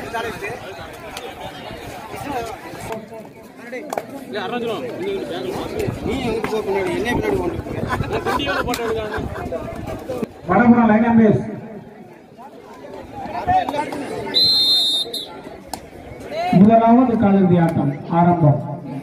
இல்ல அருணாச்சலம் நீ பேங்க் நீ எங்கிட்டு போ பின்னாடி என்ன பின்னாடி கொண்டு குட்டியோட போட்டோ எடுக்காங்க வடபுறம் லைன் அம்பேஸ் முதலாவது காலிறுதி ஆட்டம் ஆரம்பம்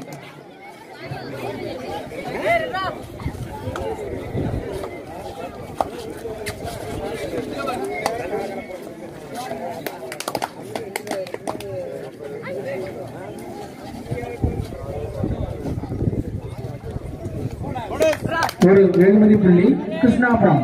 ஒரு வெகுமதி புள்ளி கிருஷ்ணாபுரம்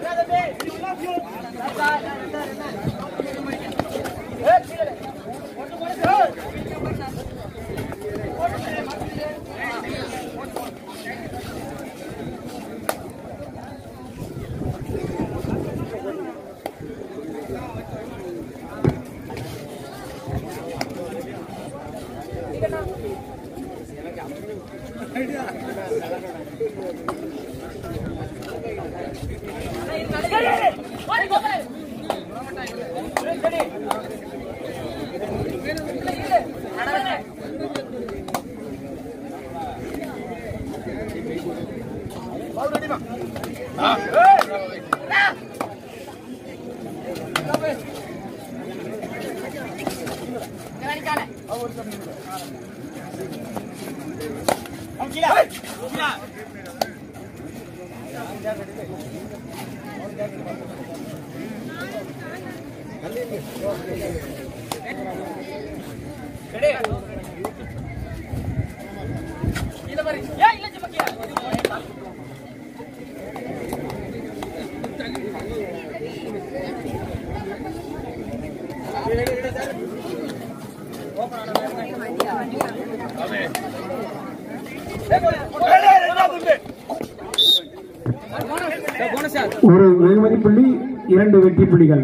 ஒரு வெகுமதி புள்ளி இரண்டு வெற்றி புள்ளிகள்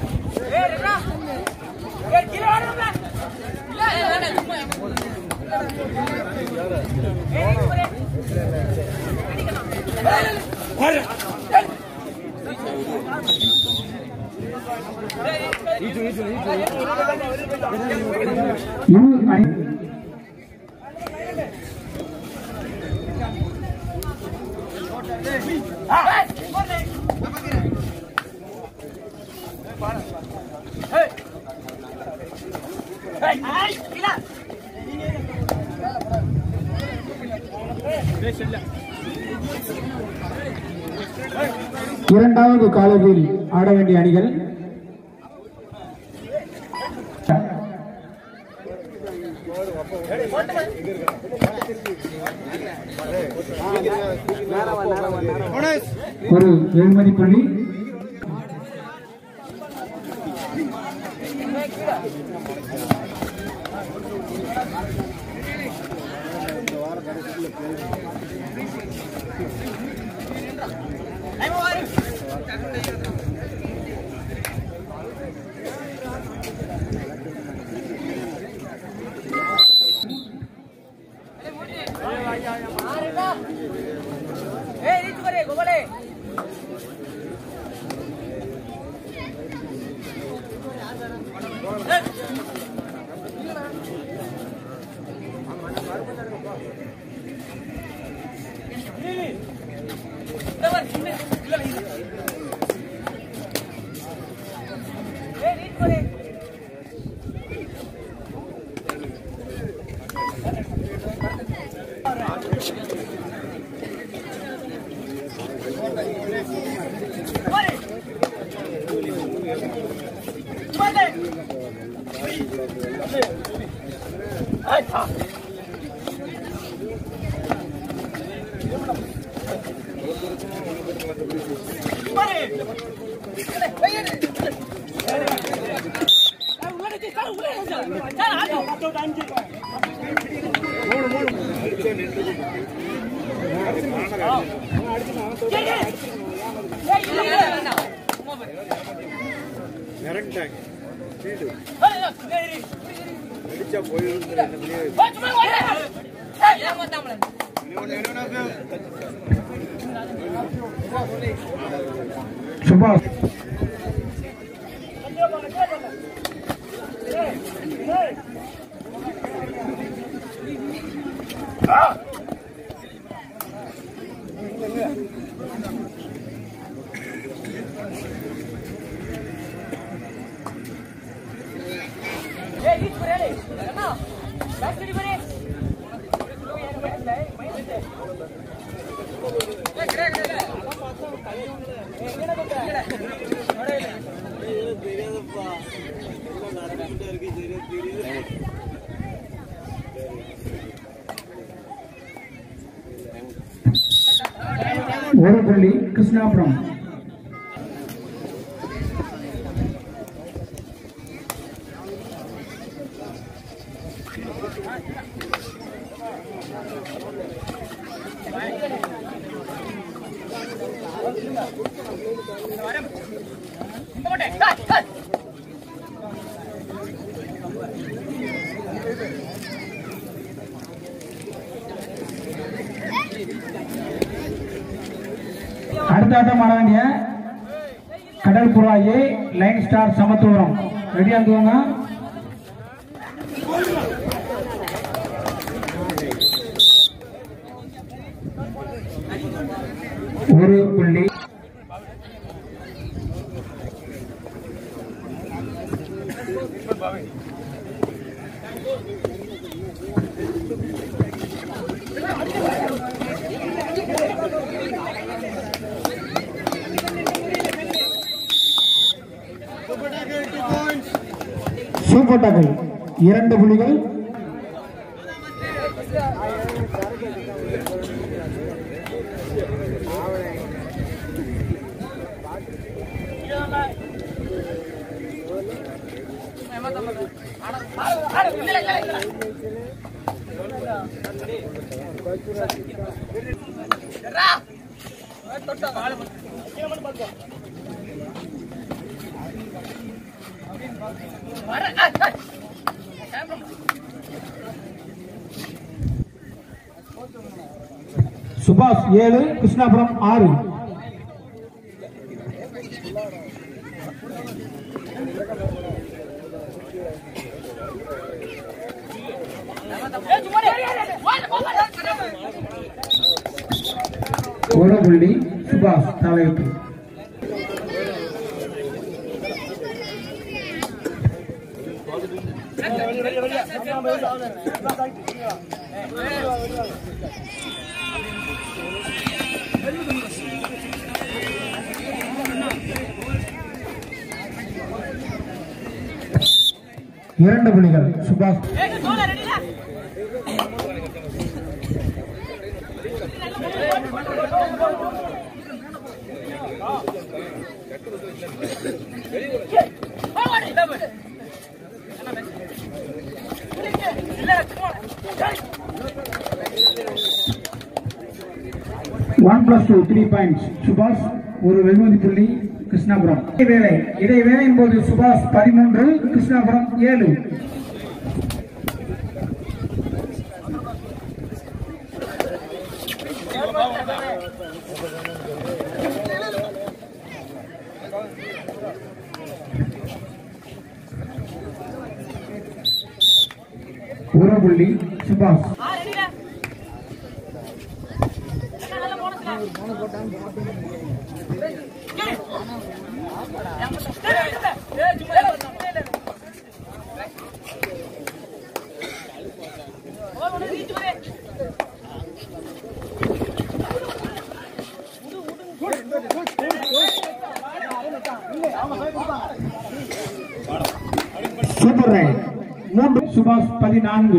இரு அணி இரண்டாவது காலத்தில் ஆட வேண்டிய அணிகள் ஒரு வெகுமதி புள்ளி மிரட்டாங்க வீடு அடிச்சா போயிருந்து சுபாஷ் ஒரு புள்ளி கிருஷ்ணாபுரம் அடுத்த ஆட்டம் ஆட வேண்டிய கடல் புறா ஏ லைன் ஸ்டார் சமத்துவரம் ரெடியா இருந்துவாங்க ஒரு புள்ளி சூப்பர் டாக்கிள் இரண்டு புள்ளிகள் சுபாஷ் ஏழு கிருஷ்ணாபுரம் ஆறு ஒரு புள்ளி சுபாஷ் தலைப்பு இரண்டு புள்ளிகள் சுபாஷ் one plus two three points சுபாஷ் ஒரு வெகுமதி புள்ளி கிருஷ்ணாபுரம் இடைவேளை இடைவேளையின் போது சுபாஷ் பதிமூன்று கிருஷ்ணாபுரம் ஏழு ஒரு புள்ளி சுபாஷ் சூப்பர் ரைட் மூன்று சுபாஷ் பதினான்கு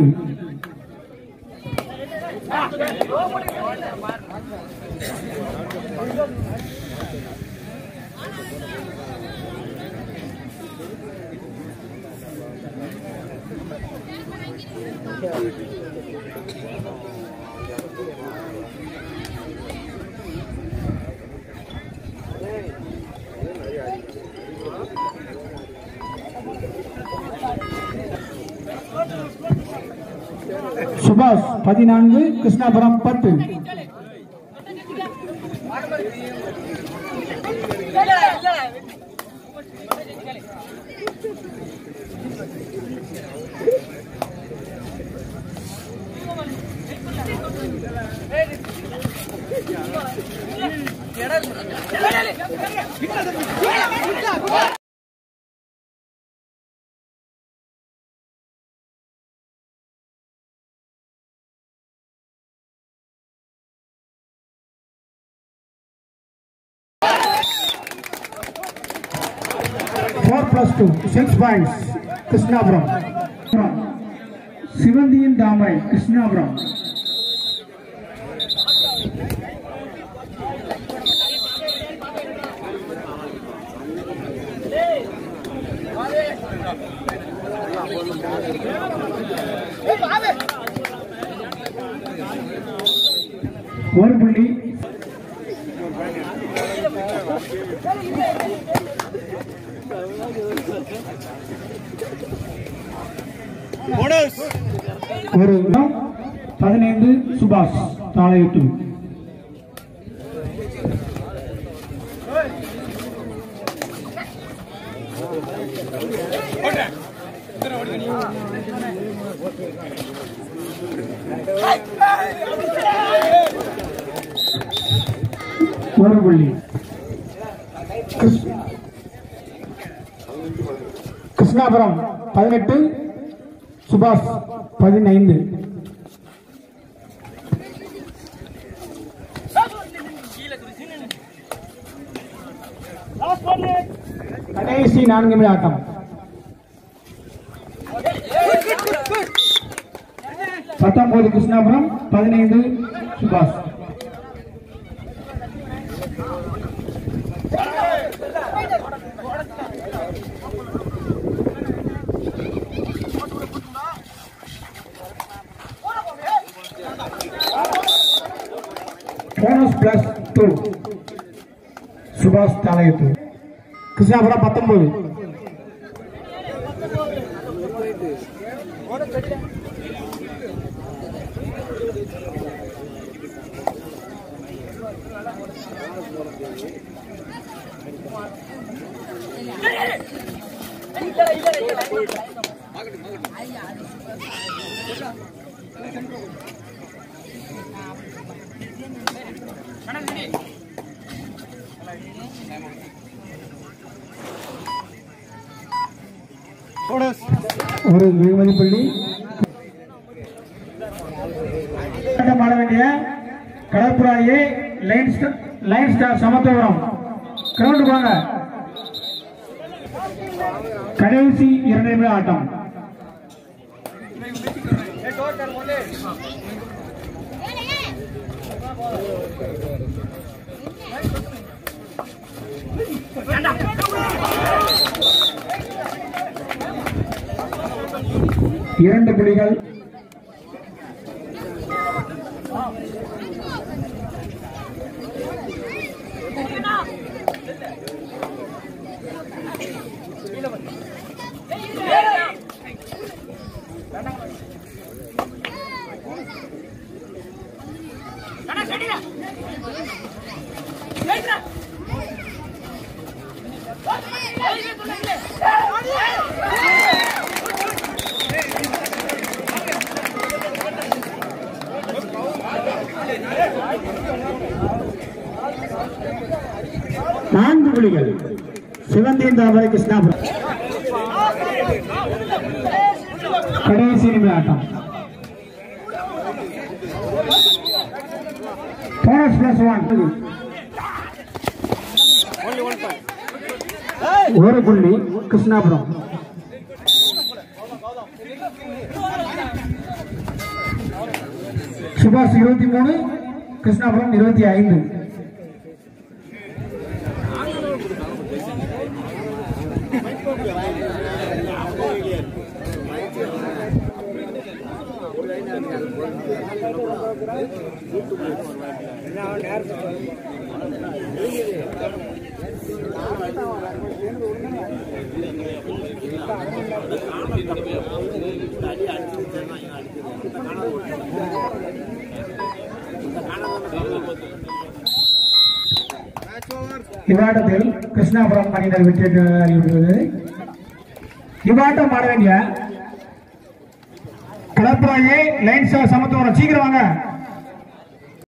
சுபாஷ் பதினான்கு கிருஷ்ணாபுரம் பத்து plus two six points Krishnapuram சிவந்தியின் தாமரை கிருஷ்ணாபுரம் ஒரு புள்ளி போனஸ் ஒரு பதினைந்து சுபாஷ் தாளையிட்டு ஒரு புள்ளி கிருஷ்- கிருஷ்ணாபுரம் பதினெட்டு சுபாஷ் பதினைந்து கடைசி நான்கு நிமிட ஆட்டம் பத்தொன்பது கிருஷ்ணாபுரம் பதினைந்து சுபாஷ் போனஸ் பிளஸ் டூ சுபாஷ் தாளையத்து கிருஷ்ணாபுரம் பத்தொன்பது போனஸ் ஒரு வெகுமதி புள்ளி ஆட்டம் ஆட வேண்டிய கடற்புறாயே லைன் ஸ்டார் லைன் ஸ்டார் சமத்துவம் கிரவுண்ட் வாங்க கடைசி இரண்டு நிமிட ஆட்டம் இரண்டு புள்ளிகள் நான்கு புள்ளிகள் சிவந்தியின் தாமரை கிருஷ்ணாபுரம் கடைசி நிமிட ஆட்டம் போனஸ் பிளஸ் ஒன் ஒரு புள்ளி கிருஷ்ணாபுரம் சுபாஷ் இருபத்தி மூணு கிருஷ்ணாபுரம் இருபத்தி ஐந்து இவ்வாட்டத்தில் கிருஷ்ணாபுரம் அணியினர் வெற்றி பெற்று அறிவித்துள்ளது இவ்வாட்டம் ஆட வேண்டிய கடற்புறாயே லைன் சமத்துவம் சீக்கிரம் வாங்க